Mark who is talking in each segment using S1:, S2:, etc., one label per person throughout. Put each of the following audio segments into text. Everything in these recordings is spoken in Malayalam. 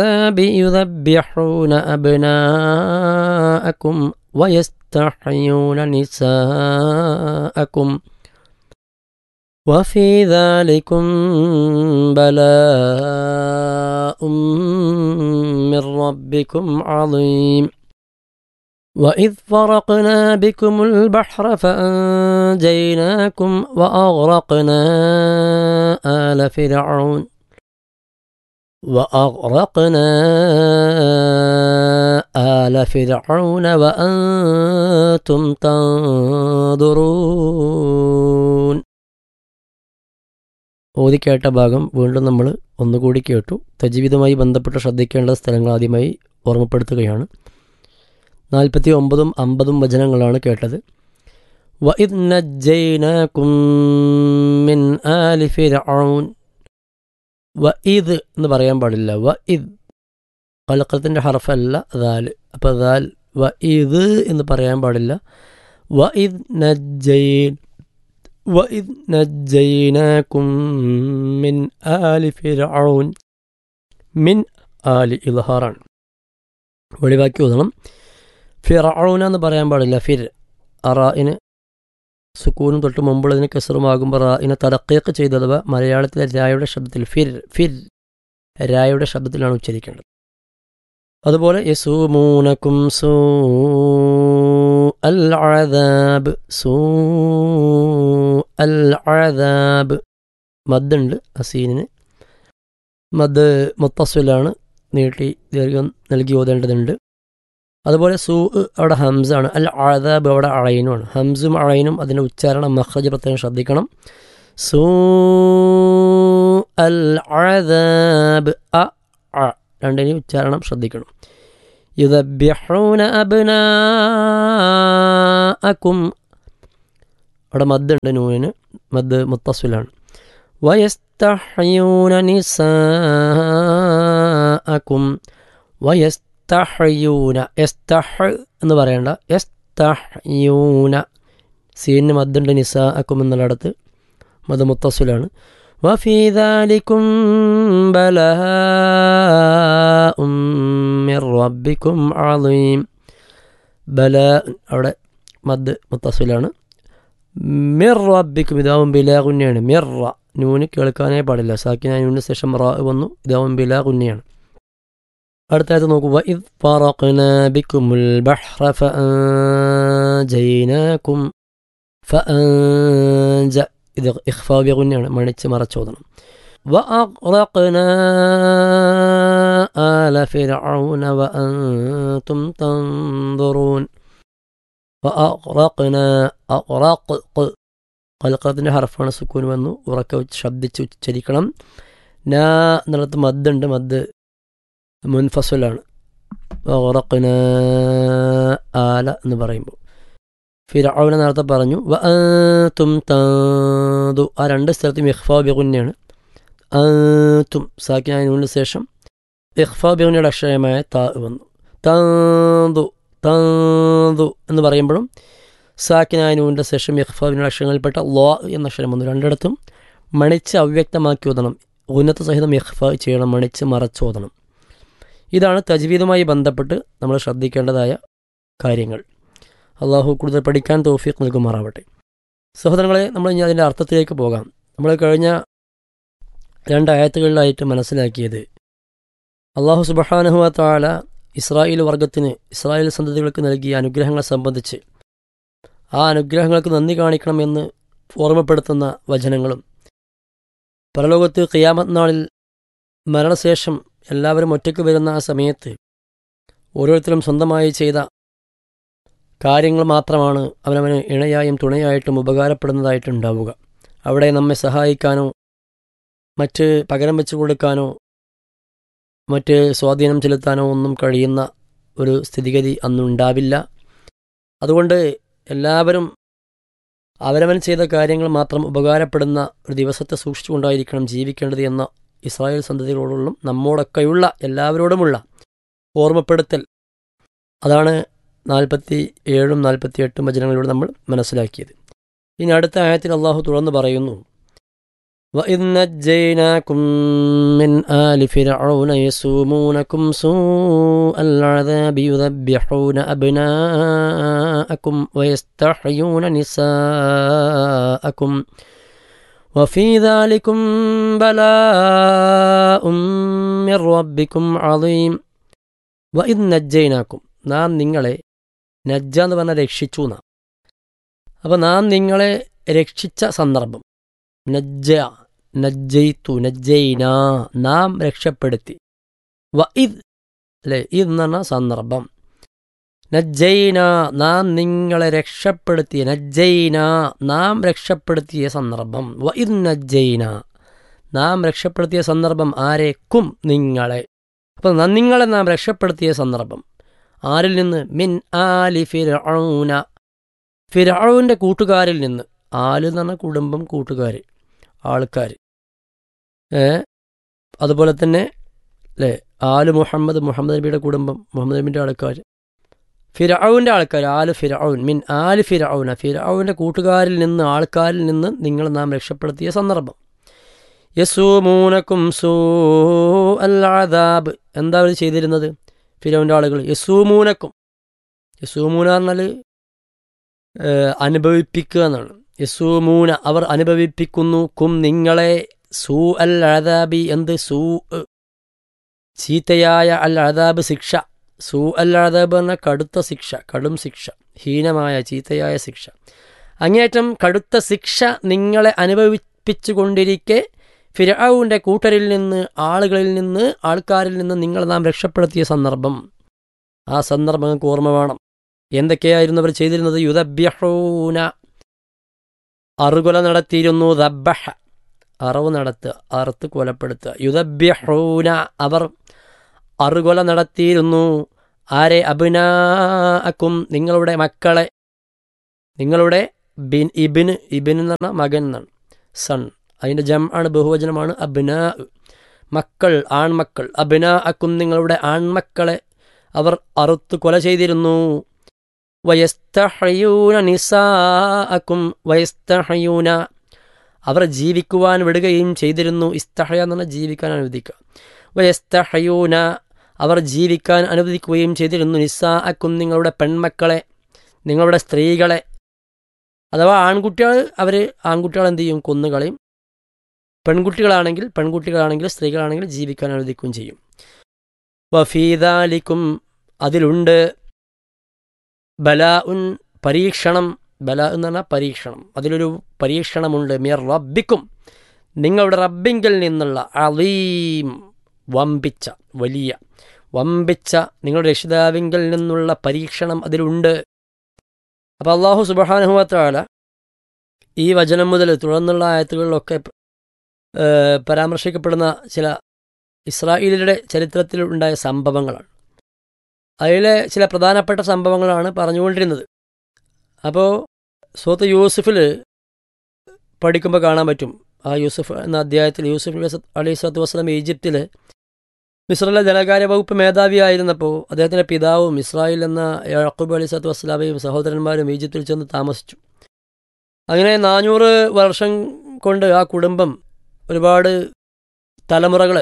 S1: يذبحون أبناءكم ويستحيون نساءكم وفي ذلكم بلاء من ربكم عظيم وإذ فرقنا بكم البحر فأنجيناكم وأغرقنا آل فرعون وأغرقنا آل فرعون وأنتم تنظرون ഓതി കേട്ട ഭാഗം വീണ്ടും നമ്മൾ ഒന്നുകൂടി കേട്ടു തജീവിതമായി ബന്ധപ്പെട്ട് ശ്രദ്ധിക്കേണ്ട സ്ഥലങ്ങൾ ആദ്യമായി ഓർമ്മപ്പെടുത്തുകയാണ് നാൽപ്പത്തി ഒമ്പതും അമ്പതും വചനങ്ങളാണ് കേട്ടത് وَإِذْ نَجَّيْنَاكُمْ مِنْ آلِ فِرْعَوْنَ വഇദ് എന്ന് പറയാൻ പാടില്ല വ ഇദ് കലക്കത്തിൻ്റെ ഹർഫല്ല ദാല് അപ്പോൾ ദാൽ വ ഇത് എന്ന് പറയാൻ പാടില്ല വ ഇദ് നജ്ജൈൻ വ ഇദ് നജ്ജൈനാകും മിൻ ആലി ഫിർഔൻ മിൻ ആലി ഇൽഹാറാണ് വെളിവാക്കി ഓതണം ഫിറൌന എന്ന് പറയാൻ പാടില്ല ഫിർ അറായിന് സുക്കൂനും തൊട്ട് മുമ്പുള്ളതിന് കസറുമാകുമ്പോൾ റായിനെ തടക്കേക്ക് ചെയ്തത് മലയാളത്തിലെ രായുടെ ശബ്ദത്തിൽ ഫിർ ഫിർ രായുടെ ശബ്ദത്തിലാണ് ഉച്ചരിക്കേണ്ടത് അതുപോലെ യസൂമൂനക്കും സൂ അൽ അഴദാബ് സൂ അൽ അഴദാബ് മദ്ദുണ്ട് അസീനിന് മദ് മുത്തസ്വിലാണ് നീട്ടി ദീർഘം നൽകി ഓതേണ്ടതുണ്ട് അതുപോലെ സൂ അവിടെ ഹംസാണ് അൽ ആദാബ് അവിടെ അഴയിനുമാണ് ഹംസും അഴയിനും അതിൻ്റെ ഉച്ചാരണം മഹ്റജ് പ്രത്യേകം ശ്രദ്ധിക്കണം സൂ അൽ ആദാബ് അ അ രണ്ടിനെയും ഉച്ചാരണം ശ്രദ്ധിക്കണം യുദബ്യഹൂന അബ്നാഅക്കും അവിടെ മദ്ദുണ്ട് നൂനിന് മദ് മുത്തസ്വിലാണ് വയസ്തഹയൂന നിസാഅക്കും വയസ് എസ്തഹയൂന എസ്തഹ് എന്ന് പറയേണ്ട എസ്തഹയൂന സീന് മദ്ദുണ്ട് നിസാ അക്കും എന്നുള്ളിടത്ത് മത് മുത്തസുലാണ് വഫീ ദാലിക്കും ബലാഉം മിർ റബ്ബിക്കും അളീം ബല അവിടെ മദ് മുത്തസുലാണ് മിർ റബ്ബിക്കും ഇതാവും ബിലാകുന്നെയാണ് മിർ നൂന് കേൾക്കാനേ പാടില്ല സാക്കിന നൂന് ശേഷം റ വന്നു ഇതാവും ബിലാകുന്നെയാണ് അടുത്തായിട്ട് നോക്കുക ഇദ് ഫറഖ്ന ബിക്കുമുൽ ബഹ്റ ഫഅൻജൈനാകും ഫഅൻജ ഇത് ഇഖ്ഫാ ബിഗുന്നയാണ് മണിച്ച് മറച്ചോദനം وأغرقنا آل فرعون وأنتم تنظرون وأغرقنا أغرق കൽക്കത്തിൻ്റെ ഹർഫാണ് സുക്കൂൻ വന്നു ഉറക്കെ ശബ്ദിച്ച് ഉച്ചരിക്കണം നാ എന്നുള്ളത് മദ്ദുണ്ട് മദ് മുൻഫസുലാണ് ഉറക്കിന ആല എന്ന് പറയുമ്പോൾ ഫിറൌനെ നേരത്തെ പറഞ്ഞു വ തും താതു ആ രണ്ട് സ്ഥലത്തും ഇഖ്ഫാ ബിഗുന്നെയാണ് തും സാക്കിനു ശേഷം ഇഖ്ഫാ ബിഗുന്നയുടെ അക്ഷരമായ താ വന്നു താതു താതു എന്ന് പറയുമ്പോഴും സാക്കിനാനുവിൻ്റെ ശേഷം ഇഖ്ഫാബിൻ്റെ അക്ഷരങ്ങളിൽപ്പെട്ട ലോ എന്ന അക്ഷരം വന്നു രണ്ടിടത്തും മണിച്ച് അവ്യക്തമാക്കി ഓതണം ഉന്നത സഹിതം ഇഖ്ഫ ചെയ്യണം മണിച്ച് മറച്ചോതണം ഇതാണ് തജ്വീദുമായി ബന്ധപ്പെട്ട് നമ്മൾ ശ്രദ്ധിക്കേണ്ടതായ കാര്യങ്ങൾ അള്ളാഹു കൂടുതൽ പഠിക്കാൻ തോഫീഖ് നൽകുമാറാവട്ടെ സഹോദരങ്ങളെ നമ്മൾ ഇനി അതിൻ്റെ അർത്ഥത്തിലേക്ക് പോകാം നമ്മൾ കഴിഞ്ഞ രണ്ടായത്തുകളിലായിട്ട് മനസ്സിലാക്കിയത് അള്ളാഹു സുബഹാനുഹുവ താല ഇസ്രായേൽ വർഗത്തിന് ഇസ്രായേൽ സന്തതികൾക്ക് നൽകിയ അനുഗ്രഹങ്ങളെ സംബന്ധിച്ച് ആ അനുഗ്രഹങ്ങൾക്ക് നന്ദി കാണിക്കണമെന്ന് ഓർമ്മപ്പെടുത്തുന്ന വചനങ്ങളും പരലോകത്ത് ഖിയാമത് നാളിൽ മരണശേഷം എല്ലാവരും ഒറ്റയ്ക്ക് വരുന്ന ആ സമയത്ത് ഓരോരുത്തരും സ്വന്തമായി ചെയ്ത കാര്യങ്ങൾ മാത്രമാണ് അവനവന് ഇണയായും തുണയായിട്ടും ഉപകാരപ്പെടുന്നതായിട്ടുണ്ടാവുക അവിടെ നമ്മെ സഹായിക്കാനോ മറ്റ് പകരം വെച്ചു കൊടുക്കാനോ മറ്റ് സ്വാധീനം ചെലുത്താനോ ഒന്നും കഴിയുന്ന ഒരു സ്ഥിതിഗതി അന്നുണ്ടാവില്ല അതുകൊണ്ട് എല്ലാവരും അവരവൻ ചെയ്ത കാര്യങ്ങൾ മാത്രം ഉപകാരപ്പെടുന്ന ഒരു ദിവസത്തെ സൂക്ഷിച്ചുകൊണ്ടായിരിക്കണം ജീവിക്കേണ്ടത് എന്ന ഇസ്രായേൽ സന്തതികളോടുള്ള നമ്മോടൊക്കെയുള്ള എല്ലാവരോടുമുള്ള ഓർമ്മപ്പെടുത്തൽ അതാണ് നാൽപ്പത്തി ഏഴും നാൽപ്പത്തി എട്ടും വചനങ്ങളിലൂടെ നമ്മൾ മനസ്സിലാക്കിയത് ഇനി അടുത്ത ആയത്തിൽ അള്ളാഹു തുറന്നു പറയുന്നു وإذ نجيناكم من آل فرعون يسومونكم سوء العذاب يذبحون أبناءكم ويستحيون نساءكم وفي ذلكم بلاء من ربكم عظيم وإذ نجيناكم നാം നിങ്ങളെ നജ്ജ എന്ന് പറഞ്ഞാൽ രക്ഷിച്ചു എന്നാ അപ്പം നാം നിങ്ങളെ രക്ഷിച്ച സന്ദർഭം നജ്ജ നജ്ജയിത്തു നജ്ജയിന നാം രക്ഷപ്പെടുത്തി വ ഇത് അല്ലേ ഇത് എന്ന് പറഞ്ഞ സന്ദർഭം നജ്ജയിന നാം നിങ്ങളെ രക്ഷപ്പെടുത്തിയ നജ്ജയിന നാം രക്ഷപ്പെടുത്തിയ സന്ദർഭം വ ഇത് നജ്ജയിന നാം രക്ഷപ്പെടുത്തിയ സന്ദർഭം ആരേക്കും നിങ്ങളെ അപ്പം നിങ്ങളെ നാം രക്ഷപ്പെടുത്തിയ സന്ദർഭം ആരിൽ നിന്ന് മിൻ ആലി ഫിറൌന ഫിറൌൻ്റെ കൂട്ടുകാരിൽ നിന്ന് ആല് എന്ന് പറഞ്ഞ കുടുംബം കൂട്ടുകാർ ആൾക്കാർ ഏ അതുപോലെ തന്നെ അല്ലേ ആല് മുഹമ്മദ് മുഹമ്മദ് നബിയുടെ കുടുംബം മുഹമ്മദ് നബിൻ്റെ ആൾക്കാർ ഫിറൌൻ്റെ ആൾക്കാർ ആല് ഫിറൌൻ മിൻ ആല് ഫിറൌന ഫിറൌൻ്റെ കൂട്ടുകാരിൽ നിന്ന് ആൾക്കാരിൽ നിന്ന് നിങ്ങൾ നാം രക്ഷപ്പെടുത്തിയ സന്ദർഭം യസൂമൂനക്കും സൂ അല്ലാദാബ് എന്താ അവർ ചെയ്തിരുന്നത് ഫിറൌൻ്റെ ആളുകൾ യസൂമൂനക്കും യസൂമൂന പറഞ്ഞാൽ അനുഭവിപ്പിക്കുക എന്നാണ് യസൂമൂന അവർ അനുഭവിപ്പിക്കുന്നു കും നിങ്ങളെ സൂ അൽ അദാബി എന്ത് സൂ ചീത്തയായ അൽ അദാബ് ശിക്ഷ സൂ അൽ അദാബ് എന്ന കടുത്ത ശിക്ഷ കടും ശിക്ഷ ഹീനമായ ചീത്തയായ ശിക്ഷ അങ്ങേറ്റം കടുത്ത ശിക്ഷ നിങ്ങളെ അനുഭവിപ്പിച്ചുകൊണ്ടിരിക്കെ ഫിരൌവിൻ്റെ കൂട്ടരിൽ നിന്ന് ആളുകളിൽ നിന്ന് ആൾക്കാരിൽ നിന്ന് നിങ്ങൾ നാം രക്ഷപ്പെടുത്തിയ സന്ദർഭം ആ സന്ദർഭം നിങ്ങൾക്ക് ഓർമ്മ വേണം എന്തൊക്കെയായിരുന്നു അവർ ചെയ്തിരുന്നത് യുദബ്യഹൂന അറുകൊല നടത്തിയിരുന്നു ദബ്ബഹ അറവ് നടത്തുക അറുത്ത് കൊലപ്പെടുത്തുക യുദബ്യഹൂന അവർ അറുകൊല നടത്തിയിരുന്നു ആരെ അബിനാക്കും നിങ്ങളുടെ മക്കളെ നിങ്ങളുടെ ബിൻ ഇബിന് ഇബിൻ എന്ന് പറഞ്ഞാൽ മകൻ എന്നാണ് സൺ അതിൻ്റെ ജം ആണ് ബഹുവചനമാണ് അബിന മക്കൾ ആൺമക്കൾ അബിന അക്കും നിങ്ങളുടെ ആൺമക്കളെ അവർ അറുത്ത് കൊല ചെയ്തിരുന്നു വയസ്തഹയൂന നിസാഅക്കും വയസ്തഹയൂന അവർ ജീവിക്കുവാൻ വിടുകയും ചെയ്തിരുന്നു ഇസ്തഹയ എന്ന് പറഞ്ഞാൽ ജീവിക്കാൻ അനുവദിക്കുക വയസ്തഹയൂന അവർ ജീവിക്കാൻ അനുവദിക്കുകയും ചെയ്തിരുന്നു നിസാഅക്കും നിങ്ങളുടെ പെൺമക്കളെ നിങ്ങളുടെ സ്ത്രീകളെ അഥവാ ആൺകുട്ടികൾ അവർ ആൺകുട്ടികൾ എന്ത് ചെയ്യും കൊന്നുകളയും പെൺകുട്ടികളാണെങ്കിൽ പെൺകുട്ടികളാണെങ്കിൽ സ്ത്രീകളാണെങ്കിൽ ജീവിക്കാൻ അനുവദിക്കുകയും ചെയ്യും വഫീദാലിക്കും അതിലുണ്ട് ബലാ ഉൻ പരീക്ഷണം ബല എന്ന് പറഞ്ഞാൽ പരീക്ഷണം അതിലൊരു പരീക്ഷണമുണ്ട് മിയർ റബ്ബിക്കും നിങ്ങളുടെ റബ്ബിങ്കിൽ നിന്നുള്ള അലീം വമ്പിച്ച വലിയ വമ്പിച്ച നിങ്ങളുടെ രക്ഷിതാവിങ്കിൽ നിന്നുള്ള പരീക്ഷണം അതിലുണ്ട് അപ്പോൾ അള്ളാഹു സുബഹാനുഹത്താല ഈ വചനം മുതൽ തുടർന്നുള്ള ആയത്തുകളിലൊക്കെ പരാമർശിക്കപ്പെടുന്ന ചില ഇസ്രായേലിയുടെ ചരിത്രത്തിൽ ഉണ്ടായ സംഭവങ്ങളാണ് അതിലെ ചില പ്രധാനപ്പെട്ട സംഭവങ്ങളാണ് പറഞ്ഞുകൊണ്ടിരുന്നത് അപ്പോൾ സൂത്ത് യൂസുഫിൽ പഠിക്കുമ്പോൾ കാണാൻ പറ്റും ആ യൂസുഫ് എന്ന അധ്യായത്തിൽ യൂസുഫ് അലി സ്വത്ത് വസ്ലം ഈജിപ്തിൽ മിസ്രയിലെ ധനകാര്യ വകുപ്പ് മേധാവിയായിരുന്നപ്പോൾ അദ്ദേഹത്തിൻ്റെ പിതാവും ഇസ്രായേൽ എന്ന യാക്കൂബ് അലി സ്വത്ത് വസ്ലാമയും സഹോദരന്മാരും ഈജിപ്തിൽ ചെന്ന് താമസിച്ചു അങ്ങനെ നാനൂറ് വർഷം കൊണ്ട് ആ കുടുംബം ഒരുപാട് തലമുറകൾ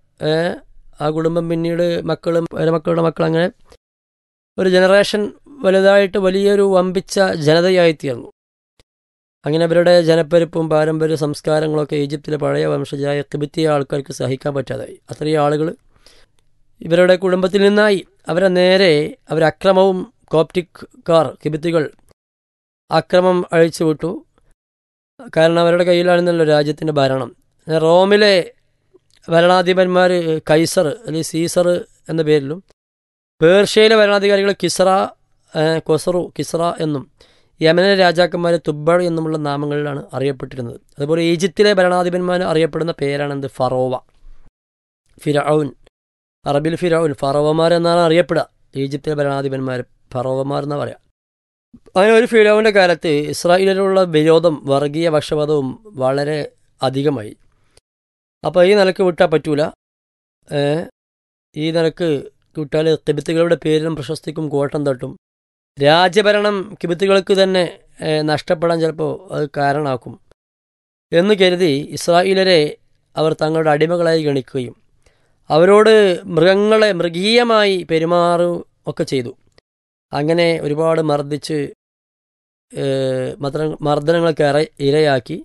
S1: ആ കുടുംബം പിന്നീട് മക്കളും മക്കളുടെ മക്കൾ അങ്ങനെ ഒരു ജനറേഷൻ വലുതായിട്ട് വലിയൊരു വമ്പിച്ച ജനതയായിത്തീർന്നു അങ്ങനെ അവരുടെ ജനപ്പെരുപ്പും പാരമ്പര്യ സംസ്കാരങ്ങളൊക്കെ ഈജിപ്തിലെ പഴയ വംശജായ കിബിത്തിയ ആൾക്കാർക്ക് സഹിക്കാൻ പറ്റാതായി അത്രയും ആളുകൾ ഇവരുടെ കുടുംബത്തിൽ നിന്നായി അവരെ നേരെ അവരക്രമവും കോപ്റ്റിക്കാർ കിബിത്തികൾ അക്രമം അഴിച്ചുവിട്ടു കാരണം അവരുടെ കയ്യിലാണെന്നല്ലോ രാജ്യത്തിൻ്റെ ഭരണം റോമിലെ ഭരണാധിപന്മാർ കൈസർ അല്ലെങ്കിൽ സീസർ എന്ന പേരിലും പേർഷ്യയിലെ ഭരണാധികാരികൾ കിസ്ര കൊസറു കിസ്ര എന്നും യമനിലെ രാജാക്കന്മാർ തുബ്ബൾ എന്നുമുള്ള നാമങ്ങളിലാണ് അറിയപ്പെട്ടിരുന്നത് അതുപോലെ ഈജിപ്തിലെ ഭരണാധിപന്മാർ അറിയപ്പെടുന്ന പേരാണ് എന്ത് ഫറോവ ഫിറൌൻ അറബിൽ ഫിറൌൻ ഫറോവമാർ എന്നാണ് അറിയപ്പെടുക ഈജിപ്തിലെ ഭരണാധിപന്മാർ ഫറോവമാർ എന്നാ പറയാം അങ്ങനെ ഒരു ഫിറൌവിൻ്റെ കാലത്ത് ഇസ്രായേലിലുള്ള വിരോധം വർഗീയ പക്ഷപാതവും വളരെ അധികമായി അപ്പോൾ ഈ നിലക്ക് വിട്ടാൽ പറ്റൂല ഈ നിലക്ക് വിട്ടാൽ കിബിത്തുകളുടെ പേരിലും പ്രശസ്തിക്കും കോട്ടം തട്ടും രാജ്യഭരണം കിബിത്തുകൾക്ക് തന്നെ നഷ്ടപ്പെടാൻ ചിലപ്പോൾ അത് കാരണമാക്കും എന്ന് കരുതി ഇസ്രായേലരെ അവർ തങ്ങളുടെ അടിമകളായി ഗണിക്കുകയും അവരോട് മൃഗങ്ങളെ മൃഗീയമായി പെരുമാറും ഒക്കെ ചെയ്തു അങ്ങനെ ഒരുപാട് മർദ്ദിച്ച് മർദ്ദ മർദ്ദനങ്ങൾക്ക് ഇറ ഇരയാക്കി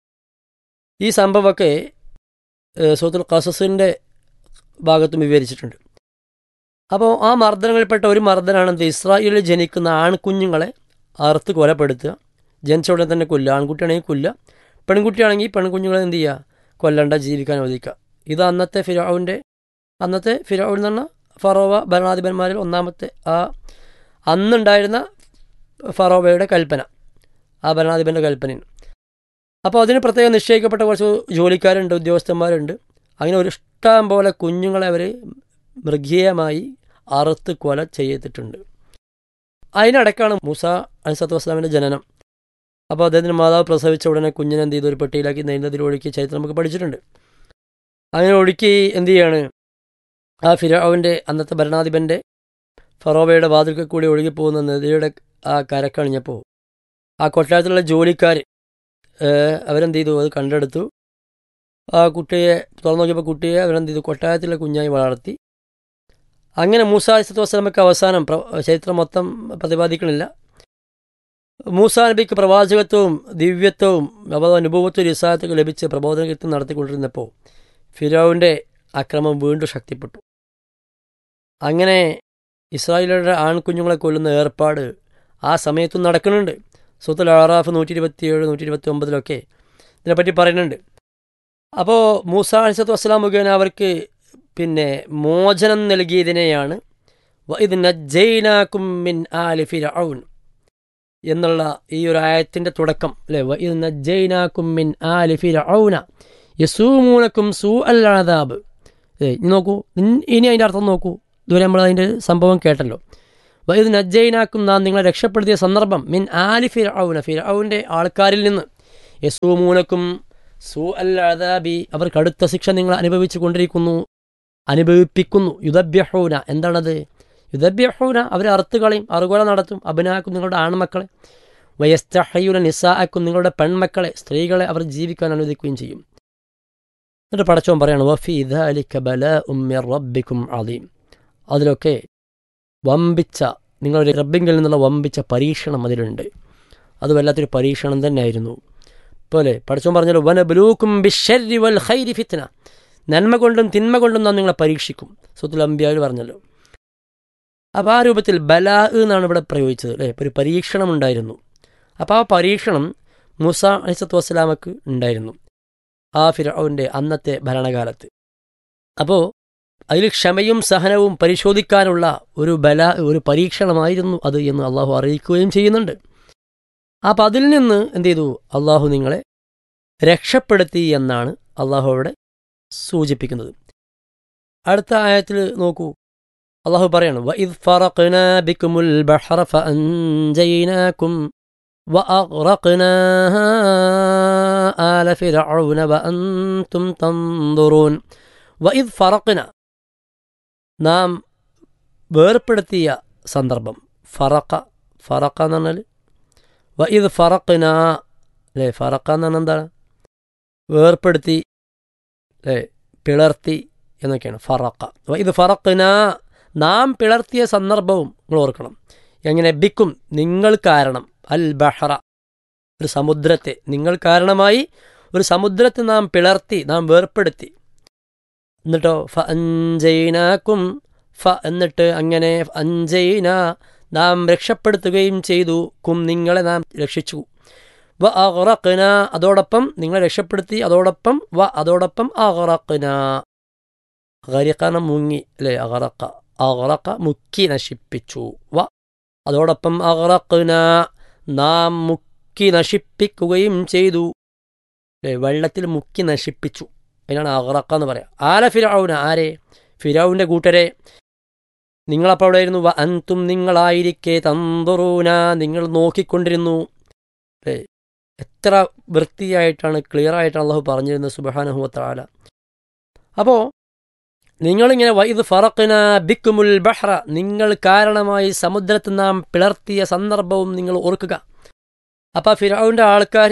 S1: ഈ സംഭവമൊക്കെ സൂത്തുൽ ഖസസിൻ്റെ ഭാഗത്തും വിവരിച്ചിട്ടുണ്ട് അപ്പോൾ ആ മർദ്ദനങ്ങളിൽപ്പെട്ട ഒരു മർദ്ദനാണെന്ത് ഇസ്രായേലിൽ ജനിക്കുന്ന ആൺകുഞ്ഞുങ്ങളെ അറുത്ത് കൊലപ്പെടുത്തുക ജനിച്ച ഉടനെ തന്നെ കൊല്ലുക ആൺകുട്ടിയാണെങ്കിൽ കൊല്ലുക പെൺകുട്ടിയാണെങ്കിൽ പെൺകുഞ്ഞുങ്ങളെ എന്ത് ചെയ്യുക കൊല്ലണ്ട ജീവിക്കാൻ അനുവദിക്കുക ഇത് അന്നത്തെ ഫിറാവിൻ്റെ അന്നത്തെ ഫിറാവിൽ എന്ന് പറഞ്ഞാൽ ഫറോവ ഭരണാധിപന്മാരിൽ ഒന്നാമത്തെ ആ അന്നുണ്ടായിരുന്ന ഫറോവയുടെ കൽപ്പന ആ ഭരണാധിപൻ്റെ കൽപ്പനയാണ് അപ്പോൾ അതിന് പ്രത്യേകം നിശ്ചയിക്കപ്പെട്ട കുറച്ച് ജോലിക്കാരുണ്ട് ഉദ്യോഗസ്ഥന്മാരുണ്ട് അങ്ങനെ ഒരു ഇഷ്ടം പോലെ കുഞ്ഞുങ്ങളെ അവർ മൃഗീയമായി അറുത്ത് കൊല ചെയ്തിട്ടുണ്ട് അതിനിടയ്ക്കാണ് മൂസ അലിസത്ത് വസ്ലാമിൻ്റെ ജനനം അപ്പോൾ അദ്ദേഹത്തിന് മാതാവ് പ്രസവിച്ച ഉടനെ കുഞ്ഞിനെ എന്ത് ചെയ്തു ഒരു പെട്ടിയിലാക്കി നെയ്തതിൽ ഒഴുക്കി ചരിത്രം നമുക്ക് പഠിച്ചിട്ടുണ്ട് അങ്ങനെ ഒഴുക്കി എന്ത് ചെയ്യാണ് ആ ഫിറാവിൻ്റെ അന്നത്തെ ഭരണാധിപൻ്റെ ഫറോവയുടെ വാതിൽക്കൽ കൂടി ഒഴുകിപ്പോകുന്ന നദിയുടെ ആ കരക്കണിഞ്ഞപ്പോൾ ആ കൊട്ടാരത്തിലുള്ള ജോലിക്കാർ അവരെന്ത് ചെയ്തു അത് കണ്ടെടുത്തു ആ കുട്ടിയെ തുറന്നു നോക്കിയപ്പോൾ കുട്ടിയെ അവരെന്ത് ചെയ്തു കൊട്ടാരത്തിലെ കുഞ്ഞായി വളർത്തി അങ്ങനെ മൂസ അലിസത്ത് വസ്ലാമയ്ക്ക് അവസാനം ചരിത്രം മൊത്തം പ്രതിപാദിക്കണില്ല മൂസ നബിക്ക് പ്രവാചകത്വവും ദിവ്യത്വവും അനുഭവത്വവും റിസായത്തൊക്കെ ലഭിച്ച് പ്രബോധനകൃത്യം നടത്തിക്കൊണ്ടിരുന്നപ്പോൾ ഫിരോവിൻ്റെ അക്രമം വീണ്ടും ശക്തിപ്പെട്ടു അങ്ങനെ ഇസ്രായേലിയുടെ ആൺകുഞ്ഞുങ്ങളെ കൊല്ലുന്ന ഏർപ്പാട് ആ സമയത്തും നടക്കുന്നുണ്ട് സൂത്തുൽ അറാഫ് നൂറ്റി ഇരുപത്തിയേഴ് നൂറ്റി ഇരുപത്തി ഒമ്പതിലൊക്കെ ഇതിനെപ്പറ്റി പറയുന്നുണ്ട് അപ്പോൾ മൂസ അലിസത്ത് വസ്സലാം മുഖേന അവർക്ക് പിന്നെ മോചനം നൽകിയതിനെയാണ് ഇത് നജ്ജൈനാക്കും മിൻ ആലി ഫിറഔൻ എന്നുള്ള ഈ ഒരു ആയത്തിൻ്റെ തുടക്കം അല്ലേ ഇത് നജ്ജൈനാക്കും മിൻ ആലി ഫിറഔന യസൂമൂനക്കും സൂ അല്ലാതാബ് ഏ നോക്കൂ ഇനി അതിൻ്റെ അർത്ഥം നോക്കൂ ഇതുവരെ നമ്മൾ അതിൻ്റെ സംഭവം കേട്ടല്ലോ ഇത് നജ്ജൈനാക്കും നാം നിങ്ങളെ രക്ഷപ്പെടുത്തിയ സന്ദർഭം മിൻ ആലി ഫിറൌന ഫിറൌൻ്റെ ആൾക്കാരിൽ നിന്ന് യസൂമൂനക്കും സൂ അല്ലാതാബി അവർ കടുത്ത ശിക്ഷ നിങ്ങൾ അനുഭവിച്ചു കൊണ്ടിരിക്കുന്നു അനുഭവിപ്പിക്കുന്നു യുദ്ധഭ്യഹൂന എന്താണത് യുദ്ധഭ്യഹൂന അവർ അറുത്ത് കളയും അറുകൊല നടത്തും അഭിനാക്കും നിങ്ങളുടെ ആൺമക്കളെ വയസ്തഹയൂന നിസാക്കും നിങ്ങളുടെ പെൺമക്കളെ സ്ത്രീകളെ അവർ ജീവിക്കാൻ അനുവദിക്കുകയും ചെയ്യും എന്നിട്ട് പടച്ചോൻ പറയാണ് വഫി ഇദാലിക ബല ഉമ്മിർ റബ്ബിക്കും അദീം അതിലൊക്കെ വമ്പിച്ച നിങ്ങളുടെ റബ്ബിങ്കിൽ നിന്നുള്ള വമ്പിച്ച പരീക്ഷണം അതിലുണ്ട് അത് വല്ലാത്തൊരു പരീക്ഷണം തന്നെയായിരുന്നു പോലെ പടച്ചോൻ പറഞ്ഞല്ലോ വന ബലൂക്കും ബിഷരി വൽ ഹൈരി ഫിത്ന നന്മ കൊണ്ടും തിന്മ കൊണ്ടും നാം നിങ്ങളെ പരീക്ഷിക്കും സുത്തുൽ അംബിയാൽ പറഞ്ഞല്ലോ അപ്പോൾ ആ രൂപത്തിൽ ബലാ എന്നാണ് ഇവിടെ പ്രയോഗിച്ചത് അല്ലേ ഒരു പരീക്ഷണം ഉണ്ടായിരുന്നു അപ്പോൾ ആ പരീക്ഷണം മുസ അലിസത്ത് വസ്സലാമക്ക് ഉണ്ടായിരുന്നു ആ ഫിറൌൻ്റെ അന്നത്തെ ഭരണകാലത്ത് അപ്പോൾ അതിൽ ക്ഷമയും സഹനവും പരിശോധിക്കാനുള്ള ഒരു ബല ഒരു പരീക്ഷണമായിരുന്നു അത് എന്ന് അള്ളാഹു അറിയിക്കുകയും ചെയ്യുന്നുണ്ട് അപ്പം അതിൽ നിന്ന് എന്ത് ചെയ്തു അള്ളാഹു നിങ്ങളെ രക്ഷപ്പെടുത്തി എന്നാണ് അള്ളാഹു അവിടെ സൂചിപ്പിക്കുന്നത് അടുത്ത ആയത്തിൽ നോക്കൂ അള്ളാഹു പറയാണ് വഇദ് ഫറഖ്നാ ബിക്കുമുൽ ബഹറ ഫഅൻജയ്നാകും وأغرقنا آل فرعون وأنتم تنظرون وإذ فرقنا നാം വേർപ്പെടുത്തിയ സന്ദർഭം ഫറക്ക ഫറക്ക എന്ന് പറഞ്ഞാൽ വ ഇത് ഫറക്കന അല്ലേ ഫറക്ക എന്ന് പറഞ്ഞാൽ എന്താണ് വേർപ്പെടുത്തി അല്ലേ പിളർത്തി എന്നൊക്കെയാണ് ഫറക്ക വ ഇത് ഫറക്കന നാം പിളർത്തിയ സന്ദർഭവും നിങ്ങൾ ഓർക്കണം എങ്ങനെ ബിക്കും നിങ്ങൾ കാരണം അൽ ബഹറ ഒരു സമുദ്രത്തെ നിങ്ങൾ കാരണമായി ഒരു സമുദ്രത്തെ നാം പിളർത്തി നാം വേർപ്പെടുത്തി എന്നിട്ടോ ഫ അഞ്ചൈനാക്കും ഫ എന്നിട്ട് അങ്ങനെ അഞ്ചൈന നാം രക്ഷപ്പെടുത്തുകയും ചെയ്തു കും നിങ്ങളെ നാം രക്ഷിച്ചു വ അറക്കന അതോടൊപ്പം നിങ്ങളെ രക്ഷപ്പെടുത്തി അതോടൊപ്പം വ അതോടൊപ്പം അറക്കന ഗരിഖന മുങ്ങി അല്ലേ അറക്ക അറക്ക മുക്കി നശിപ്പിച്ചു വ അതോടൊപ്പം അറക്കന നാം മുക്കി നശിപ്പിക്കുകയും ചെയ്തു വെള്ളത്തിൽ മുക്കി നശിപ്പിച്ചു അതിനാണ് അറക്ക എന്ന് പറയാം ആല ഫിരൌന ആരെ ഫിരൌൻ്റെ കൂട്ടരെ നിങ്ങളപ്പോൾ അവിടെ ആയിരുന്നു അൻതും നിങ്ങളായിരിക്കെ തന്തുറൂന നിങ്ങൾ നോക്കിക്കൊണ്ടിരുന്നു അല്ലേ എത്ര വൃത്തിയായിട്ടാണ് ക്ലിയർ ആയിട്ടാണ് അള്ളാഹു പറഞ്ഞിരുന്നത് സുബഹാനഹുവത്താല അപ്പോൾ നിങ്ങളിങ്ങനെ വൈദ് ഫറക്കിന ബിക്കുമുൽ ബഹ്റ നിങ്ങൾ കാരണമായി സമുദ്രത്തിൽ നാം പിളർത്തിയ സന്ദർഭവും നിങ്ങൾ ഓർക്കുക അപ്പോൾ ഫിറൌൻ്റെ ആൾക്കാർ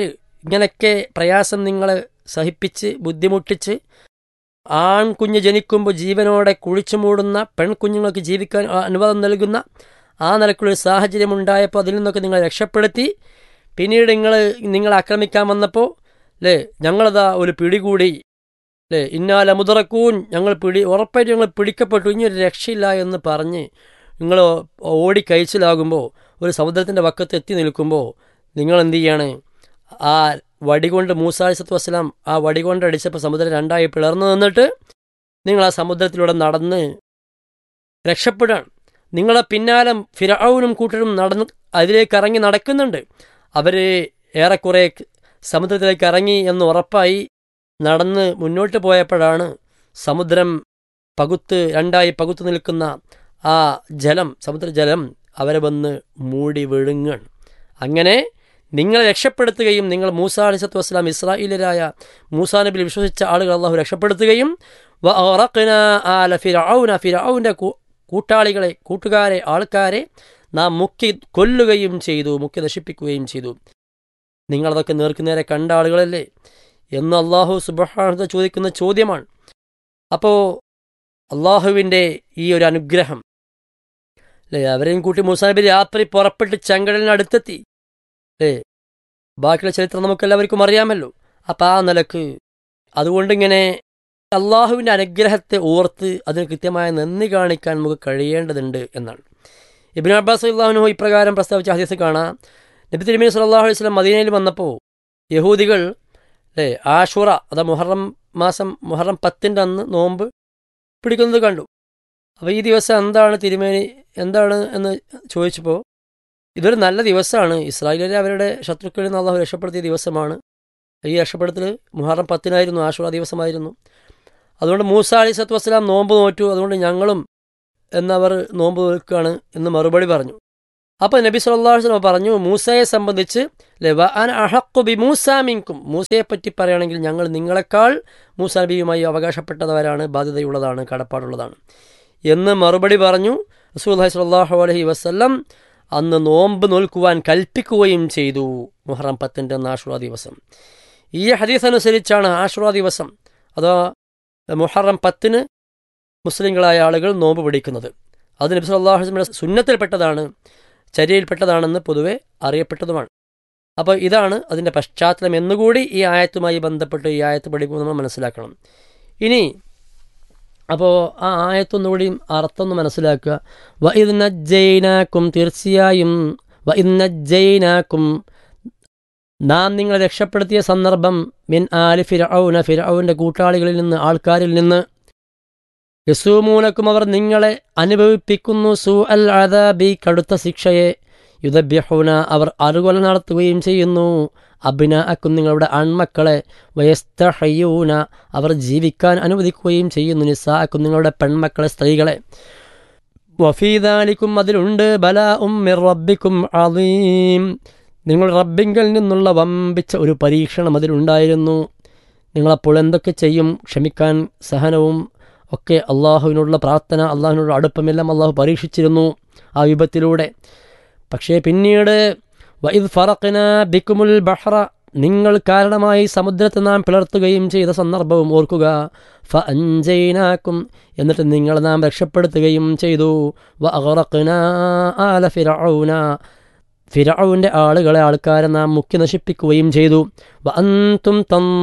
S1: ഇങ്ങനെയൊക്കെ പ്രയാസം നിങ്ങളെ സഹിപ്പിച്ച് ബുദ്ധിമുട്ടിച്ച് ആൺകുഞ്ഞ് ജനിക്കുമ്പോൾ ജീവനോടെ കുഴിച്ചു മൂടുന്ന പെൺകുഞ്ഞുങ്ങൾക്ക് ജീവിക്കാൻ അനുവാദം നൽകുന്ന ആ നിലക്കുള്ളൊരു സാഹചര്യം ഉണ്ടായപ്പോൾ അതിൽ നിന്നൊക്കെ നിങ്ങളെ രക്ഷപ്പെടുത്തി പിന്നീട് നിങ്ങൾ നിങ്ങളെ ആക്രമിക്കാൻ വന്നപ്പോൾ അല്ലേ ഞങ്ങളതാ ഒരു പിടികൂടി അല്ലേ ഇന്നാല മുതറക്കൂൻ ഞങ്ങൾ പിടി ഉറപ്പായിട്ട് ഞങ്ങൾ പിടിക്കപ്പെട്ടു ഇനി ഒരു രക്ഷയില്ല എന്ന് പറഞ്ഞ് നിങ്ങൾ ഓടി കഴിച്ചിലാകുമ്പോൾ ഒരു സമുദ്രത്തിൻ്റെ വക്കത്ത് എത്തി നിൽക്കുമ്പോൾ നിങ്ങൾ എന്ത് ചെയ്യാണ് ആ വടികൊണ്ട് മൂസാലിസത്ത് വസ്സലാം ആ വടികൊണ്ട് അടിച്ചപ്പോൾ സമുദ്രം രണ്ടായി പിളർന്നു നിന്നിട്ട് നിങ്ങൾ ആ സമുദ്രത്തിലൂടെ നടന്ന് രക്ഷപ്പെടാൻ നിങ്ങളെ പിന്നാലെ ഫിറൌനും കൂട്ടരും നടന്ന് അതിലേക്ക് ഇറങ്ങി നടക്കുന്നുണ്ട് അവർ ഏറെക്കുറെ സമുദ്രത്തിലേക്ക് ഇറങ്ങി എന്ന് ഉറപ്പായി നടന്ന് മുന്നോട്ട് പോയപ്പോഴാണ് സമുദ്രം പകുത്ത് രണ്ടായി പകുത്ത് നിൽക്കുന്ന ആ ജലം സമുദ്രജലം അവരെ വന്ന് മൂടി വിഴുങ്ങാണ് അങ്ങനെ നിങ്ങളെ രക്ഷപ്പെടുത്തുകയും നിങ്ങൾ മൂസ അലിസത്ത് വസ്സലാം ഇസ്രായേലരായ മൂസാ നബിയിൽ വിശ്വസിച്ച ആളുകൾ അള്ളാഹു രക്ഷപ്പെടുത്തുകയും ആല ഫിറൌന ഫിറൌൻ്റെ കൂട്ടാളികളെ കൂട്ടുകാരെ ആൾക്കാരെ നാം മുക്കി കൊല്ലുകയും ചെയ്തു മുക്കി നശിപ്പിക്കുകയും ചെയ്തു നിങ്ങളതൊക്കെ നേർക്കുനേരെ കണ്ട ആളുകളല്ലേ എന്ന് അള്ളാഹു സുബഹാനത ചോദിക്കുന്ന ചോദ്യമാണ് അപ്പോൾ അള്ളാഹുവിൻ്റെ ഈ ഒരു അനുഗ്രഹം അല്ലേ അവരെയും കൂട്ടി മൂസാനബി രാത്രി പുറപ്പെട്ട് ചെങ്കടലിനടുത്തെത്തി അല്ലേ ബാക്കിയുള്ള ചരിത്രം നമുക്കെല്ലാവർക്കും അറിയാമല്ലോ അപ്പം ആ നിലക്ക് അതുകൊണ്ടിങ്ങനെ അള്ളാഹുവിൻ്റെ അനുഗ്രഹത്തെ ഓർത്ത് അതിന് കൃത്യമായ നന്ദി കാണിക്കാൻ നമുക്ക് കഴിയേണ്ടതുണ്ട് എന്നാണ് ഇബിൻ അബ്ബാസ് അള്ളാഹുനു ഇപ്രകാരം പ്രസ്താവിച്ച ഹദീസ് കാണാം നബി തിരുമീൻ സല്ലാഹു അലൈഹി സ്വലം മദീനയിൽ വന്നപ്പോൾ യഹൂദികൾ അല്ലേ ആഷുറ അതാ മുഹറം മാസം മുഹറം പത്തിൻ്റെ അന്ന് നോമ്പ് പിടിക്കുന്നത് കണ്ടു അപ്പോൾ ഈ ദിവസം എന്താണ് തിരുമേനി എന്താണ് എന്ന് ചോദിച്ചപ്പോൾ ഇതൊരു നല്ല ദിവസമാണ് ഇസ്രായേലിലെ അവരുടെ ശത്രുക്കളിൽ നിന്ന് അള്ളാഹു രക്ഷപ്പെടുത്തിയ ദിവസമാണ് ഈ രക്ഷപ്പെടുത്തൽ മുഹറം പത്തിനായിരുന്നു ആഷുറ ദിവസമായിരുന്നു അതുകൊണ്ട് മൂസ അലി സത്ത് വസ്സലാം നോമ്പ് നോറ്റു അതുകൊണ്ട് ഞങ്ങളും എന്നവർ നോമ്പ് നോക്കുകയാണ് എന്ന് മറുപടി പറഞ്ഞു അപ്പോൾ നബി സല്ലാഹു വസ്ലം പറഞ്ഞു മൂസയെ സംബന്ധിച്ച് അഹക്കു ബി മൂസാമിങ്കും മൂസയെ പറ്റി പറയുകയാണെങ്കിൽ ഞങ്ങൾ നിങ്ങളെക്കാൾ മൂസ നബിയുമായി അവകാശപ്പെട്ടവരാണ് ബാധ്യതയുള്ളതാണ് കടപ്പാടുള്ളതാണ് എന്ന് മറുപടി പറഞ്ഞു റസൂൽ സല്ലാഹു അലഹി വസ്ല്ലം അന്ന് നോമ്പ് നോൽക്കുവാൻ കൽപ്പിക്കുകയും ചെയ്തു മുഹറം പത്തിൻ്റെ അന്ന് ആഷുറ ദിവസം ഈ ഹദീസ് അനുസരിച്ചാണ് ആഷുറ ദിവസം അഥവാ മുഹറം പത്തിന് മുസ്ലിങ്ങളായ ആളുകൾ നോമ്പ് പിടിക്കുന്നത് അത് നബി സല്ലാഹുസ്ലമിയുടെ സുന്നത്തിൽപ്പെട്ടതാണ് ചര്യയിൽപ്പെട്ടതാണെന്ന് പൊതുവെ അറിയപ്പെട്ടതുമാണ് അപ്പോൾ ഇതാണ് അതിൻ്റെ പശ്ചാത്തലം എന്നുകൂടി ഈ ആയത്തുമായി ബന്ധപ്പെട്ട് ഈ ആയത്ത് പഠിക്കുമ്പോൾ നമ്മൾ മനസ്സിലാക്കണം ഇനി അപ്പോൾ ആ ആയത്തൊന്നുകൂടിയും അർത്ഥം ഒന്ന് മനസ്സിലാക്കുക വ ഇത് നജ്ജൈനാക്കും തീർച്ചയായും വ ഇത് നജ്ജൈനാക്കും നാം നിങ്ങളെ രക്ഷപ്പെടുത്തിയ സന്ദർഭം മിൻ ആലി ഫിറൌന ഫിറൌൻ്റെ കൂട്ടാളികളിൽ നിന്ന് ആൾക്കാരിൽ നിന്ന് യസൂമൂലക്കും അവർ നിങ്ങളെ അനുഭവിപ്പിക്കുന്നു സു അൽ അദാബി കടുത്ത ശിക്ഷയെ യുദ്ധഭ്യഹൂന അവർ അറുകൊല നടത്തുകയും ചെയ്യുന്നു അബിന അക്കും നിങ്ങളുടെ ആൺമക്കളെ വയസ്തഹയൂന അവർ ജീവിക്കാൻ അനുവദിക്കുകയും ചെയ്യുന്നു നിസാ അക്കും നിങ്ങളുടെ പെൺമക്കളെ സ്ത്രീകളെ വഫീദാലിക്കും അതിലുണ്ട് ബല ഉം മിർ റബ്ബിക്കും അലീം നിങ്ങൾ റബ്ബിങ്കിൽ നിന്നുള്ള വമ്പിച്ച ഒരു പരീക്ഷണം അതിലുണ്ടായിരുന്നു നിങ്ങളപ്പോൾ എന്തൊക്കെ ചെയ്യും ക്ഷമിക്കാൻ സഹനവും ഒക്കെ അള്ളാഹുവിനുള്ള പ്രാർത്ഥന അള്ളാഹുവിനുള്ള അടുപ്പമെല്ലാം അള്ളാഹു പരീക്ഷിച്ചിരുന്നു ആ വിപത്തിലൂടെ പക്ഷേ പിന്നീട് വൈദ് ഫറഖന ബിക്കുമുൽ ബഹ്റ നിങ്ങൾ കാരണമായി സമുദ്രത്തെ നാം പിളർത്തുകയും ചെയ്ത സന്ദർഭവും ഓർക്കുക ഫ അഞ്ചൈനാക്കും എന്നിട്ട് നിങ്ങൾ നാം രക്ഷപ്പെടുത്തുകയും ചെയ്തു വ അഗറഖന ആല ഫിറൌന ഫിറൌൻ്റെ ആളുകളെ ആൾക്കാരെ നാം മുക്കി നശിപ്പിക്കുകയും ചെയ്തു വ അന്തും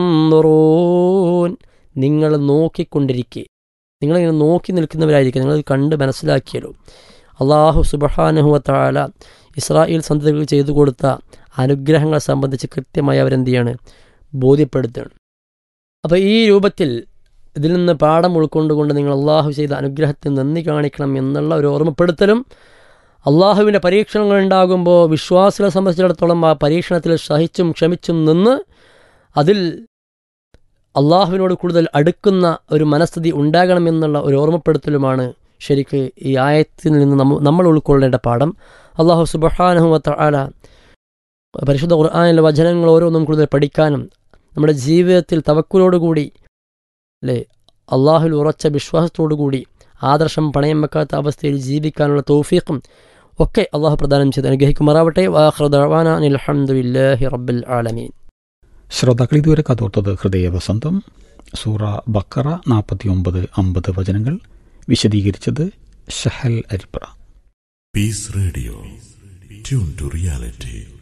S1: തന്നുറൂൻ നിങ്ങൾ നോക്കിക്കൊണ്ടിരിക്കെ നിങ്ങളിങ്ങനെ നോക്കി നിൽക്കുന്നവരായിരിക്കും നിങ്ങൾ കണ്ട് മനസ്സിലാക്കിയല്ലോ അള്ളാഹു സുബഹാനുഹുവത്താല ഇസ്രായേൽ സന്തതികൾ ചെയ്തു കൊടുത്ത അനുഗ്രഹങ്ങളെ സംബന്ധിച്ച് കൃത്യമായി അവരെന്ത് ചെയ്യാണ് ബോധ്യപ്പെടുത്തുകയാണ് അപ്പോൾ ഈ രൂപത്തിൽ ഇതിൽ നിന്ന് പാഠം ഉൾക്കൊണ്ടുകൊണ്ട് നിങ്ങൾ അള്ളാഹു ചെയ്ത അനുഗ്രഹത്തിന് നന്ദി കാണിക്കണം എന്നുള്ള ഒരു ഓർമ്മപ്പെടുത്തലും അള്ളാഹുവിൻ്റെ പരീക്ഷണങ്ങൾ ഉണ്ടാകുമ്പോൾ വിശ്വാസികളെ സംബന്ധിച്ചിടത്തോളം ആ പരീക്ഷണത്തിൽ സഹിച്ചും ക്ഷമിച്ചും നിന്ന് അതിൽ അള്ളാഹുവിനോട് കൂടുതൽ അടുക്കുന്ന ഒരു മനസ്ഥിതി ഉണ്ടാകണമെന്നുള്ള ഒരു ഓർമ്മപ്പെടുത്തലുമാണ് ശരിക്ക് ഈ ആയത്തിൽ നിന്ന് നമ്മൾ ഉൾക്കൊള്ളേണ്ട പാഠം അള്ളാഹു സുബഹാനുഹത്ത ആല പരിശുദ്ധ ഖുർആാനിലെ വചനങ്ങൾ ഓരോന്നും കൂടുതൽ പഠിക്കാനും നമ്മുടെ ജീവിതത്തിൽ തവക്കുലോടുകൂടി അല്ലേ അള്ളാഹുൽ ഉറച്ച വിശ്വാസത്തോടുകൂടി ആദർശം പണയം വെക്കാത്ത അവസ്ഥയിൽ ജീവിക്കാനുള്ള തൗഫീഖും ഒക്കെ അള്ളാഹു പ്രദാനം ചെയ്ത് അനുഗ്രഹിക്കുമാറാവട്ടെ വാഹ്റദാന അലഹമുല്ലാഹി റബ്ബിൽ ആലമീൻ
S2: ശ്രോതാക്കൾ ഇതുവരെ കതോർത്തത് ഹൃദയവസന്തം സൂറ ബക്കറ നാൽപ്പത്തിയൊമ്പത് അമ്പത് വചനങ്ങൾ വിശദീകരിച്ചത് Shahal Aripra
S3: Peace Radio. Tune to reality.